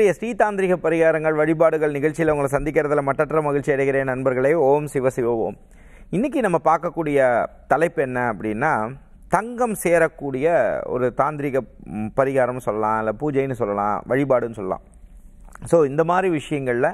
இன்றைய ஸ்ரீதாந்திரிக பரிகாரங்கள் வழிபாடுகள் நிகழ்ச்சியில் உங்களை சந்திக்கிறதுல மட்டற்ற மகிழ்ச்சி அடைகிறேன் நண்பர்களே ஓம் சிவ சிவ ஓம் இன்னைக்கு நம்ம பார்க்கக்கூடிய தலைப்பு என்ன அப்படின்னா தங்கம் சேரக்கூடிய ஒரு தாந்திரிக ம், பரிகாரம் சொல்லலாம் இல்லை பூஜைன்னு சொல்லலாம் வழிபாடுன்னு சொல்லலாம் ஸோ இந்த மாதிரி விஷயங்களில்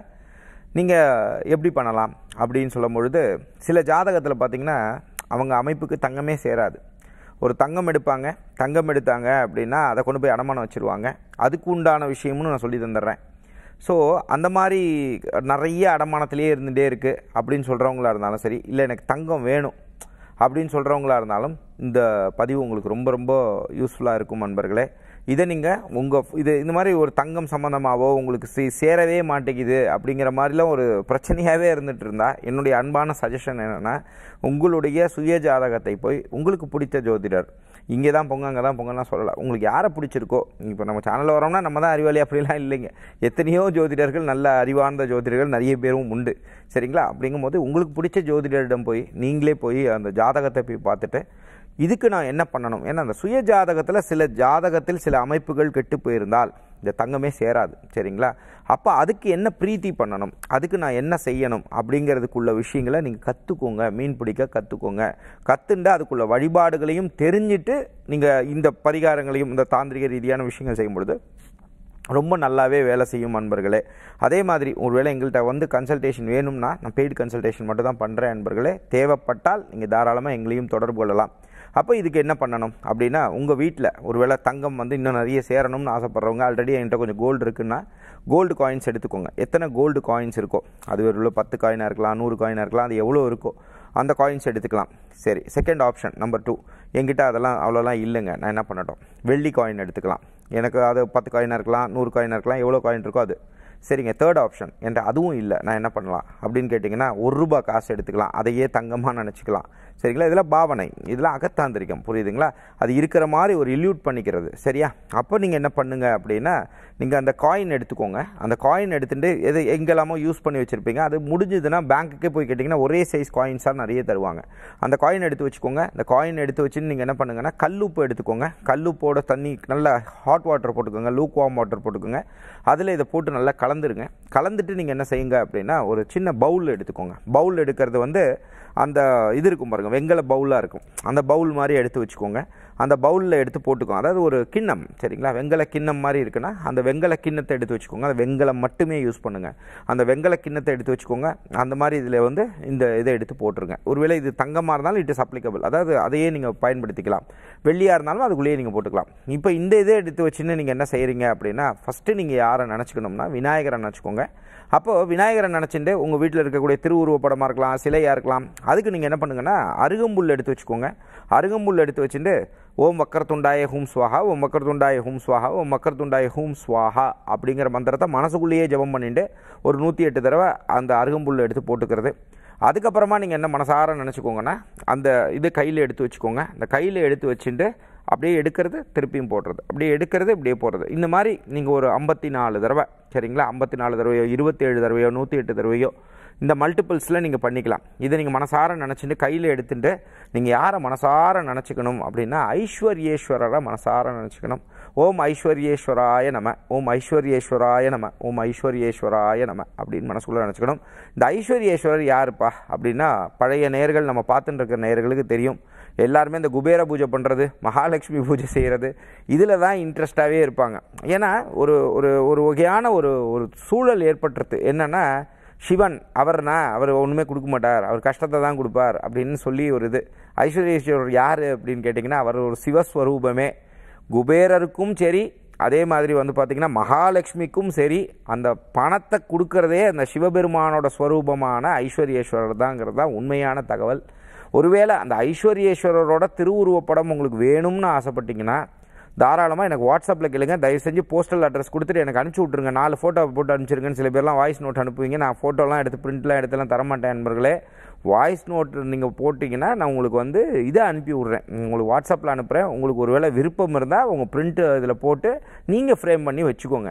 நீங்கள் எப்படி பண்ணலாம் அப்படின்னு சொல்லும் பொழுது சில ஜாதகத்தில் பார்த்தீங்கன்னா அவங்க அமைப்புக்கு தங்கமே சேராது ஒரு தங்கம் எடுப்பாங்க தங்கம் எடுத்தாங்க அப்படின்னா அதை கொண்டு போய் அடமானம் வச்சுருவாங்க அதுக்கு உண்டான விஷயமும் நான் சொல்லி தந்துடுறேன் ஸோ அந்த மாதிரி நிறைய அடமானத்திலே இருந்துகிட்டே இருக்குது அப்படின்னு சொல்கிறவங்களா இருந்தாலும் சரி இல்லை எனக்கு தங்கம் வேணும் அப்படின்னு சொல்கிறவங்களா இருந்தாலும் இந்த பதிவு உங்களுக்கு ரொம்ப ரொம்ப யூஸ்ஃபுல்லாக இருக்கும் நண்பர்களே இதை நீங்கள் உங்கள் இது இந்த மாதிரி ஒரு தங்கம் சம்மந்தமாகவோ உங்களுக்கு சே சேரவே மாட்டேங்குது அப்படிங்கிற மாதிரிலாம் ஒரு பிரச்சனையாகவே இருந்துட்டு இருந்தா என்னுடைய அன்பான சஜஷன் என்னென்னா உங்களுடைய சுய ஜாதகத்தை போய் உங்களுக்கு பிடிச்ச ஜோதிடர் இங்கே தான் பொங்க அங்கே தான் பொங்கலாம் சொல்லலை உங்களுக்கு யாரை பிடிச்சிருக்கோ இப்போ நம்ம சேனலில் வரோம்னா நம்ம தான் அறிவாளி அப்படிலாம் இல்லைங்க எத்தனையோ ஜோதிடர்கள் நல்ல அறிவார்ந்த ஜோதிடர்கள் நிறைய பேரும் உண்டு சரிங்களா அப்படிங்கும்போது உங்களுக்கு பிடிச்ச ஜோதிடரிடம் போய் நீங்களே போய் அந்த ஜாதகத்தை போய் பார்த்துட்டு இதுக்கு நான் என்ன பண்ணணும் ஏன்னா அந்த சுய ஜாதகத்தில் சில ஜாதகத்தில் சில அமைப்புகள் கெட்டு போயிருந்தால் இந்த தங்கமே சேராது சரிங்களா அப்போ அதுக்கு என்ன பிரீத்தி பண்ணணும் அதுக்கு நான் என்ன செய்யணும் அப்படிங்கிறதுக்குள்ள விஷயங்களை நீங்கள் கற்றுக்கோங்க மீன் பிடிக்க கற்றுக்கோங்க கற்றுண்டு அதுக்குள்ள வழிபாடுகளையும் தெரிஞ்சுட்டு நீங்கள் இந்த பரிகாரங்களையும் இந்த தாந்திரிக ரீதியான விஷயங்கள் செய்யும் பொழுது ரொம்ப நல்லாவே வேலை செய்யும் நண்பர்களே அதே மாதிரி ஒருவேளை எங்கள்கிட்ட வந்து கன்சல்டேஷன் வேணும்னா நான் பெய்டு கன்சல்டேஷன் மட்டும் தான் பண்ணுறேன் நண்பர்களே தேவைப்பட்டால் நீங்கள் தாராளமாக எங்களையும் தொடர்பு கொள்ளலாம் அப்போ இதுக்கு என்ன பண்ணணும் அப்படின்னா உங்கள் வீட்டில் ஒருவேளை தங்கம் வந்து இன்னும் நிறைய சேரணும்னு ஆசைப்பட்றவங்க ஆல்ரெடி என்கிட்ட கொஞ்சம் கோல்டு இருக்குன்னா கோல்டு காயின்ஸ் எடுத்துக்கோங்க எத்தனை கோல்டு காயின்ஸ் இருக்கோ அது ஒரு பத்து காயினாக இருக்கலாம் நூறு காயினாக இருக்கலாம் அது எவ்வளோ இருக்கோ அந்த காயின்ஸ் எடுத்துக்கலாம் சரி செகண்ட் ஆப்ஷன் நம்பர் டூ என்கிட்ட அதெல்லாம் அவ்வளோலாம் இல்லைங்க நான் என்ன பண்ணட்டும் வெள்ளி காயின் எடுத்துக்கலாம் எனக்கு அது பத்து காயினாக இருக்கலாம் நூறு காயினாக இருக்கலாம் எவ்வளோ காயின் இருக்கோ அது சரிங்க தேர்ட் ஆப்ஷன் என்கிட்ட அதுவும் இல்லை நான் என்ன பண்ணலாம் அப்படின்னு கேட்டிங்கன்னா ஒரு ரூபா காசு எடுத்துக்கலாம் அதையே தங்கமாக நினச்சிக்கலாம் சரிங்களா இதெல்லாம் பாவனை இதெல்லாம் அகத்தாந்திரிக்கம் புரியுதுங்களா அது இருக்கிற மாதிரி ஒரு இல்யூட் பண்ணிக்கிறது சரியா அப்போ நீங்கள் என்ன பண்ணுங்க அப்படின்னா நீங்கள் அந்த காயின் எடுத்துக்கோங்க அந்த காயின் எடுத்துட்டு எது எங்கெல்லாமோ யூஸ் பண்ணி வச்சுருப்பீங்க அது முடிஞ்சதுன்னா பேங்க்குக்கே போய் கேட்டிங்கன்னா ஒரே சைஸ் காயின்ஸாக நிறைய தருவாங்க அந்த காயின் எடுத்து வச்சுக்கோங்க அந்த காயின் எடுத்து வச்சுன்னு நீங்கள் என்ன பண்ணுங்கன்னா கல்லுப்பு எடுத்துக்கோங்க கல்லுப்போட தண்ணி நல்லா ஹாட் வாட்டர் போட்டுக்கோங்க லூக் வார்ம் வாட்டர் போட்டுக்கோங்க அதில் இதை போட்டு நல்லா கலந்துருங்க கலந்துட்டு நீங்கள் என்ன செய்யுங்க அப்படின்னா ஒரு சின்ன பவுல் எடுத்துக்கோங்க பவுல் எடுக்கிறது வந்து அந்த இது இருக்கும் பாருங்கள் வெங்கல பவுலாக இருக்கும் அந்த பவுல் மாதிரி எடுத்து வச்சுக்கோங்க அந்த பவுலில் எடுத்து போட்டுக்கோங்க அதாவது ஒரு கிண்ணம் சரிங்களா வெங்கல கிண்ணம் மாதிரி இருக்குன்னா அந்த வெங்கல கிண்ணத்தை எடுத்து வச்சுக்கோங்க அந்த வெங்கலம் மட்டுமே யூஸ் பண்ணுங்கள் அந்த வெங்கல கிண்ணத்தை எடுத்து வச்சுக்கோங்க அந்த மாதிரி இதில் வந்து இந்த இதை எடுத்து போட்டுருங்க ஒருவேளை இது தங்கமாக இருந்தாலும் இட் இஸ் அப்ளிகபிள் அதாவது அதையே நீங்கள் பயன்படுத்திக்கலாம் வெள்ளியாக இருந்தாலும் அதுக்குள்ளேயே நீங்கள் போட்டுக்கலாம் இப்போ இந்த இதை எடுத்து வச்சுன்னு நீங்கள் என்ன செய்கிறீங்க அப்படின்னா ஃபஸ்ட்டு நீங்கள் யாரை நினச்சிக்கணும்னா விநாயகரை நினச்சிக்கோங்க அப்போது விநாயகரை நினச்சிட்டு உங்கள் வீட்டில் இருக்கக்கூடிய திருவுருவ படமாக இருக்கலாம் சிலையாக இருக்கலாம் அதுக்கு நீங்கள் என்ன பண்ணுங்கன்னா அருகம்புல் எடுத்து வச்சுக்கோங்க அருகம்புல் எடுத்து வச்சுட்டு ஓம் வக்கரத்துண்டாய ஹூம் ஸ்வாஹா ஓம் வக்கரத்துண்டாய ஹூம் ஸ்வாஹா ஓம் வக்கரத்துண்டாய ஹூம் ஸ்வாஹா அப்படிங்கிற மந்திரத்தை மனசுக்குள்ளேயே ஜெபம் பண்ணிட்டு ஒரு நூற்றி எட்டு தடவை அந்த அருகம்புல் எடுத்து போட்டுக்கிறது அதுக்கப்புறமா நீங்கள் என்ன மனசார நினச்சிக்கோங்கன்னா அந்த இது கையில் எடுத்து வச்சுக்கோங்க அந்த கையில் எடுத்து வச்சுட்டு அப்படியே எடுக்கிறது திருப்பியும் போடுறது அப்படியே எடுக்கிறது இப்படியே போடுறது இந்த மாதிரி நீங்கள் ஒரு ஐம்பத்தி நாலு தடவை சரிங்களா ஐம்பத்தி நாலு தடவையோ இருபத்தேழு தடவையோ நூற்றி எட்டு தடவையோ இந்த மல்டிபிள்ஸில் நீங்கள் பண்ணிக்கலாம் இதை நீங்கள் மனசார நினச்சிட்டு கையில் எடுத்துட்டு நீங்கள் யாரை மனசார நினச்சிக்கணும் அப்படின்னா ஐஸ்வர்யேஸ்வரரை மனசார நினச்சிக்கணும் ஓம் ஐஸ்வர்யேஸ்வராய நம ஓம் ஐஸ்வர்யேஸ்வராய நம ஓம் ஐஸ்வர்யேஸ்வராய நம அப்படின்னு மனசுக்குள்ளே நினச்சிக்கணும் இந்த ஐஸ்வர்யேஸ்வரர் யாருப்பா அப்படின்னா பழைய நேர்கள் நம்ம பார்த்துட்டு இருக்கிற நேர்களுக்கு தெரியும் எல்லாருமே இந்த குபேர பூஜை பண்ணுறது மகாலட்சுமி பூஜை செய்கிறது இதில் தான் இன்ட்ரெஸ்டாகவே இருப்பாங்க ஏன்னா ஒரு ஒரு ஒரு வகையான ஒரு ஒரு சூழல் ஏற்பட்டுருது என்னென்னா சிவன் அவர்னா அவர் ஒன்றுமே கொடுக்க மாட்டார் அவர் கஷ்டத்தை தான் கொடுப்பார் அப்படின்னு சொல்லி ஒரு இது ஐஸ்வர்யேஸ்வரர் யார் அப்படின்னு கேட்டிங்கன்னா அவர் ஒரு சிவஸ்வரூபமே குபேரருக்கும் சரி அதே மாதிரி வந்து பார்த்திங்கன்னா மகாலட்சுமிக்கும் சரி அந்த பணத்தை கொடுக்கறதே அந்த சிவபெருமானோட ஸ்வரூபமான ஐஸ்வர்யேஸ்வரர் தாங்கிறது தான் உண்மையான தகவல் ஒருவேளை அந்த ஐஸ்வர்யேஸ்வரரோட திருவுருவப்படம் உங்களுக்கு வேணும்னு ஆசைப்பட்டீங்கன்னா தாராளமாக எனக்கு வாட்ஸ்அப்பில் கேளுங்க தயவு செஞ்சு போஸ்டல் அட்ரஸ் கொடுத்துட்டு எனக்கு அனுப்பிச்சி விட்ருங்க நாலு ஃபோட்டோ போட்டு அனுப்பிச்சிருங்கன்னு சில பேர்லாம் வாய்ஸ் நோட் அனுப்புவீங்க நான் ஃபோட்டோலாம் எடுத்து பிரிண்ட்லாம் எடுத்துலாம் தரமாட்டேன் நண்பர்களே வாய்ஸ் நோட் நீங்கள் போட்டிங்கன்னா நான் உங்களுக்கு வந்து இதை அனுப்பி விட்றேன் உங்களுக்கு வாட்ஸ்அப்பில் அனுப்புகிறேன் உங்களுக்கு ஒரு வேளை விருப்பம் இருந்தால் உங்கள் பிரிண்ட்டு இதில் போட்டு நீங்கள் ஃப்ரேம் பண்ணி வச்சுக்கோங்க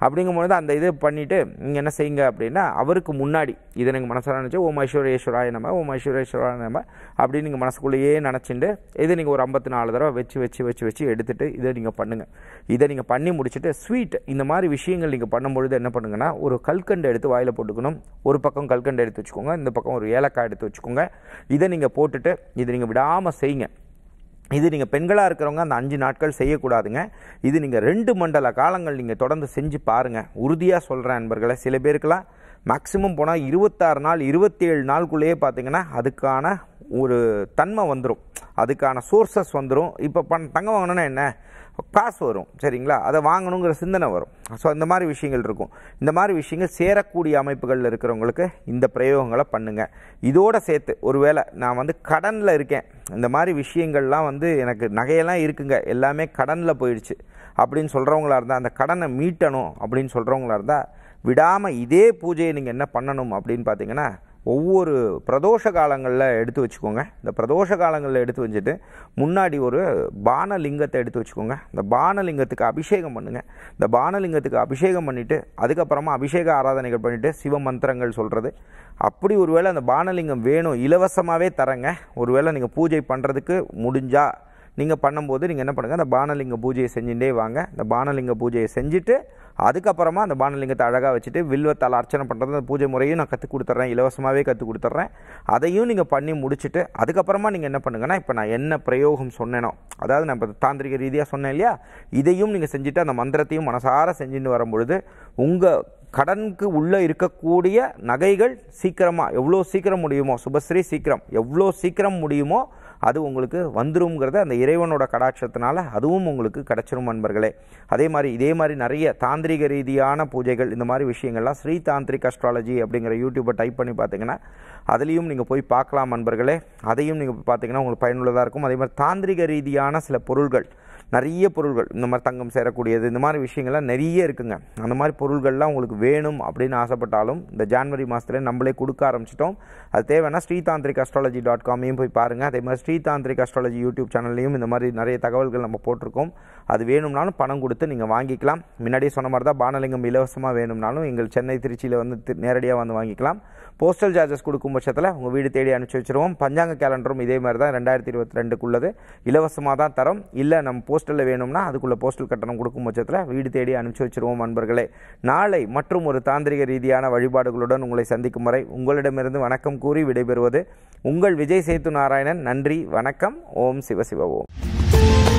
அப்படிங்கும்பொழுது அந்த இது பண்ணிவிட்டு நீங்கள் என்ன செய்யுங்க அப்படின்னா அவருக்கு முன்னாடி இதை நீங்கள் மனசார நினச்சி ஓம் ஐஸ்வர்யேஸ்வராய நம்ம ஓம் ஐஸ்வர்யேஸ்வராய நம்ம அப்படின்னு நீங்கள் மனசுக்குள்ளேயே நினச்சிட்டு இதை நீங்கள் ஒரு ஐம்பத்தி நாலு தடவை வச்சு வச்சு வச்சு வச்சு எடுத்துட்டு இதை நீங்கள் பண்ணுங்கள் இதை நீங்கள் பண்ணி முடிச்சுட்டு ஸ்வீட் இந்த மாதிரி விஷயங்கள் நீங்கள் பண்ணும்பொழுது என்ன பண்ணுங்கன்னா ஒரு கல்கண்டு எடுத்து வாயில் போட்டுக்கணும் ஒரு பக்கம் கல்கண்டு எடுத்து வச்சுக்கோங்க இந்த பக்கம் ஒரு ஏலக்காய் எடுத்து வச்சுக்கோங்க இதை நீங்கள் போட்டுட்டு இதை நீங்கள் விடாமல் செய்யுங்க இது நீங்கள் பெண்களாக இருக்கிறவங்க அந்த அஞ்சு நாட்கள் செய்யக்கூடாதுங்க இது நீங்கள் ரெண்டு மண்டல காலங்கள் நீங்கள் தொடர்ந்து செஞ்சு பாருங்கள் உறுதியாக சொல்கிறேன் நண்பர்களே சில பேருக்கெல்லாம் மேக்ஸிமம் போனால் இருபத்தாறு நாள் இருபத்தேழு நாளுக்குள்ளேயே பார்த்தீங்கன்னா அதுக்கான ஒரு தன்மை வந்துடும் அதுக்கான சோர்சஸ் வந்துடும் இப்போ பண் தங்கம் வாங்கணுன்னா என்ன காசு வரும் சரிங்களா அதை வாங்கணுங்கிற சிந்தனை வரும் ஸோ இந்த மாதிரி விஷயங்கள் இருக்கும் இந்த மாதிரி விஷயங்கள் சேரக்கூடிய அமைப்புகளில் இருக்கிறவங்களுக்கு இந்த பிரயோகங்களை பண்ணுங்கள் இதோட சேர்த்து ஒருவேளை நான் வந்து கடனில் இருக்கேன் இந்த மாதிரி விஷயங்கள்லாம் வந்து எனக்கு நகையெல்லாம் இருக்குங்க எல்லாமே கடனில் போயிடுச்சு அப்படின்னு சொல்கிறவங்களா இருந்தால் அந்த கடனை மீட்டணும் அப்படின்னு சொல்கிறவங்களா இருந்தால் விடாமல் இதே பூஜையை நீங்கள் என்ன பண்ணணும் அப்படின்னு பார்த்தீங்கன்னா ஒவ்வொரு பிரதோஷ காலங்களில் எடுத்து வச்சுக்கோங்க இந்த பிரதோஷ காலங்களில் எடுத்து வச்சுட்டு முன்னாடி ஒரு பானலிங்கத்தை எடுத்து வச்சுக்கோங்க இந்த பானலிங்கத்துக்கு அபிஷேகம் பண்ணுங்கள் இந்த பானலிங்கத்துக்கு அபிஷேகம் பண்ணிவிட்டு அதுக்கப்புறமா அபிஷேக ஆராதனைகள் பண்ணிவிட்டு சிவ மந்திரங்கள் சொல்கிறது அப்படி ஒருவேளை அந்த பானலிங்கம் வேணும் இலவசமாகவே தரேங்க ஒருவேளை நீங்கள் பூஜை பண்ணுறதுக்கு முடிஞ்சா நீங்கள் பண்ணும்போது நீங்கள் என்ன பண்ணுங்கள் அந்த பானலிங்க பூஜையை செஞ்சுட்டே வாங்க இந்த பானலிங்க பூஜையை செஞ்சுட்டு அதுக்கப்புறமா அந்த பானலிங்கத்தை அழகாக வச்சுட்டு வில்வத்தால் அர்ச்சனை பண்ணுறது அந்த பூஜை முறையும் நான் கற்றுக் கொடுத்துட்றேன் இலவசமாகவே கற்றுக் கொடுத்துட்றேன் அதையும் நீங்கள் பண்ணி முடிச்சுட்டு அதுக்கப்புறமா நீங்கள் என்ன பண்ணுங்கன்னா இப்போ நான் என்ன பிரயோகம் சொன்னேனோ அதாவது நான் இப்போ தாந்திரிக ரீதியாக சொன்னேன் இல்லையா இதையும் நீங்கள் செஞ்சுட்டு அந்த மந்திரத்தையும் மனசார செஞ்சுட்டு வரும்பொழுது உங்கள் கடனுக்கு உள்ளே இருக்கக்கூடிய நகைகள் சீக்கிரமாக எவ்வளோ சீக்கிரம் முடியுமோ சுபஸ்ரீ சீக்கிரம் எவ்வளோ சீக்கிரம் முடியுமோ அது உங்களுக்கு வந்துருங்கிறத அந்த இறைவனோட கடாட்சத்தினால அதுவும் உங்களுக்கு கிடச்சிரும் நண்பர்களே அதே மாதிரி இதே மாதிரி நிறைய தாந்திரிக ரீதியான பூஜைகள் இந்த மாதிரி விஷயங்கள்லாம் ஸ்ரீ தாந்திரிக் அஸ்ட்ராலஜி அப்படிங்கிற யூடியூப்பை டைப் பண்ணி பார்த்தீங்கன்னா அதுலேயும் நீங்கள் போய் பார்க்கலாம் நண்பர்களே அதையும் நீங்கள் பார்த்தீங்கன்னா உங்களுக்கு பயனுள்ளதாக இருக்கும் அதே மாதிரி தாந்திரிக ரீதியான சில பொருள்கள் நிறைய பொருள்கள் இந்த மாதிரி தங்கம் சேரக்கூடியது இந்த மாதிரி விஷயங்கள்லாம் நிறைய இருக்குங்க அந்த மாதிரி பொருள்கள்லாம் உங்களுக்கு வேணும் அப்படின்னு ஆசைப்பட்டாலும் இந்த ஜான்வரி மாதத்துல நம்மளே கொடுக்க ஆரம்பிச்சிட்டோம் அது தேவைன்னா ஸ்ரீதாந்திரிக் அஸ்ட்ராலஜி டாட் காமையும் போய் பாருங்கள் அதே மாதிரி ஸ்ரீதாந்திரிக் அஸ்ட்ராலஜி யூடியூப் சேனல்லையும் இந்த மாதிரி நிறைய தகவல்கள் நம்ம போட்டிருக்கோம் அது வேணும்னாலும் பணம் கொடுத்து நீங்கள் வாங்கிக்கலாம் முன்னாடியே சொன்ன மாதிரி தான் பானலிங்கம் இலவசமாக வேணும்னாலும் எங்கள் சென்னை திருச்சியில் வந்து தி- நேரடியாக வந்து வாங்கிக்கலாம் போஸ்டல் சார்ஜஸ் கொடுக்கும் பட்சத்தில் உங்கள் வீடு தேடி அனுப்பிச்சி வச்சிருவோம் பஞ்சாங்க கேலண்டரும் இதே மாதிரி தான் ரெண்டாயிரத்தி இருபத்தி ரெண்டுக்குள்ளது இலவசமாக தான் தரோம் இல்லை நம்ம போஸ்டலில் வேணும்னா அதுக்குள்ள போஸ்டல் கட்டணம் கொடுக்கும் பட்சத்தில் வீடு தேடி அனுப்பிச்சி வச்சிருவோம் நண்பர்களே நாளை மற்றும் ஒரு தாந்திரிக ரீதியான வழிபாடுகளுடன் உங்களை சந்திக்கும் வரை உங்களிடமிருந்து வணக்கம் கூறி விடைபெறுவது உங்கள் விஜய் சேத்து நாராயணன் நன்றி வணக்கம் ஓம் சிவசிவ ஓம்